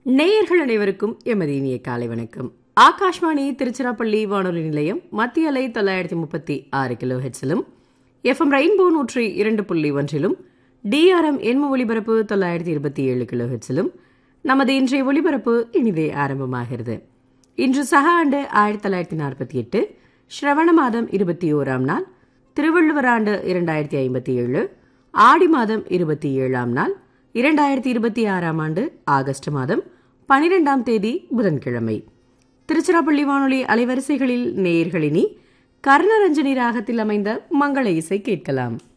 நேயர்கள் அனைவருக்கும் எமது இனிய காலை வணக்கம் ஆகாஷ்வாணி திருச்சிராப்பள்ளி வானொலி நிலையம் மத்திய அலை தொள்ளாயிரத்தி முப்பத்தி ஆறு கிலோ ஹெட்ஸிலும் எஃப்எம் ரெயின்போ நூற்றி இரண்டு புள்ளி ஒன்றிலும் டிஆர்எம் எண்ம ஒலிபரப்பு தொள்ளாயிரத்தி இருபத்தி ஏழு கிலோ ஹெட்ஸிலும் நமது இன்றைய ஒலிபரப்பு இனிதே ஆரம்பமாகிறது இன்று சக ஆண்டு ஆயிரத்தி தொள்ளாயிரத்தி நாற்பத்தி எட்டு ஸ்ரவண மாதம் இருபத்தி ஓராம் நாள் திருவள்ளுவர் ஆண்டு இரண்டாயிரத்தி ஐம்பத்தி ஏழு ஆடி மாதம் இருபத்தி ஏழாம் நாள் இரண்டாயிரத்தி இருபத்தி ஆறாம் ஆண்டு ஆகஸ்ட் மாதம் பனிரெண்டாம் தேதி புதன்கிழமை திருச்சிராப்பள்ளி வானொலி அலைவரிசைகளில் நேயர்களினி கர்ணரஞ்சனி ராகத்தில் அமைந்த மங்கள இசை கேட்கலாம்